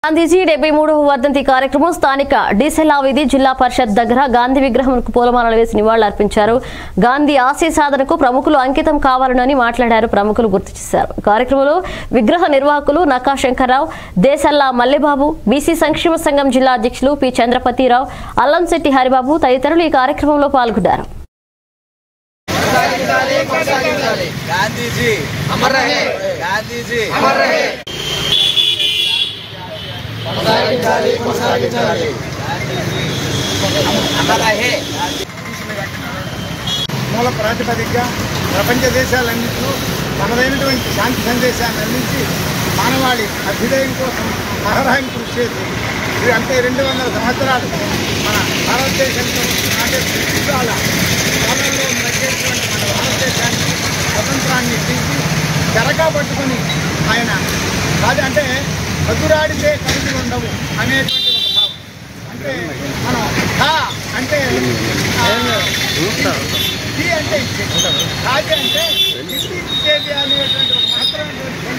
గాంధీజీ డెబ్బై మూడవ వర్ధంతి కార్యక్రమం స్థానిక డీసెలా వీధి జిల్లా పరిషత్ దగ్గర గాంధీ విగ్రహంకు పూలమాలలు వేసి నివాళులర్పించారు గాంధీ ఆశయ సాధనకు ప్రముఖులు అంకితం కావాలని మాట్లాడారు ప్రముఖులు గుర్తు చేశారు కార్యక్రమంలో విగ్రహ నిర్వాహకులు నక్కా శంకర్రావు దేశల్లా మల్లెబాబు బీసీ సంక్షేమ సంఘం జిల్లా అధ్యక్షులు పి చంద్రపతిరావు అల్లంశెట్టి హరిబాబు తదితరులు ఈ కార్యక్రమంలో పాల్గొన్నారు गांधी जी अमर रहे गांधी जी अमर रहे अमर रहे మూల ప్రాతిపదికగా ప్రపంచ దేశాలన్నింటిలో తమదైనటువంటి శాంతి సందేశాన్ని అందించి మానవాళి అభ్యుదయం కోసం మహరాయం కృషి చేసి ఇది అంటే రెండు వందల సంవత్సరాలు మన భారతదేశంలో నాటే ఇవాళ కాలంలో నడిచేటువంటి మన భారతదేశానికి స్వతంత్రాన్ని తీసి చెరగా పట్టుకొని ఆయన కాదు అంటే మధురాడితే కలిసి ఉండవు అనేటువంటి ఒక భావం అంటే మనం కా అంటే ఆ, టీ అంటే ఇచ్చేది రాజు అంటే ఇచ్చి ఇచ్చేది అనేటువంటి ఒక మాత్రమైనటువంటి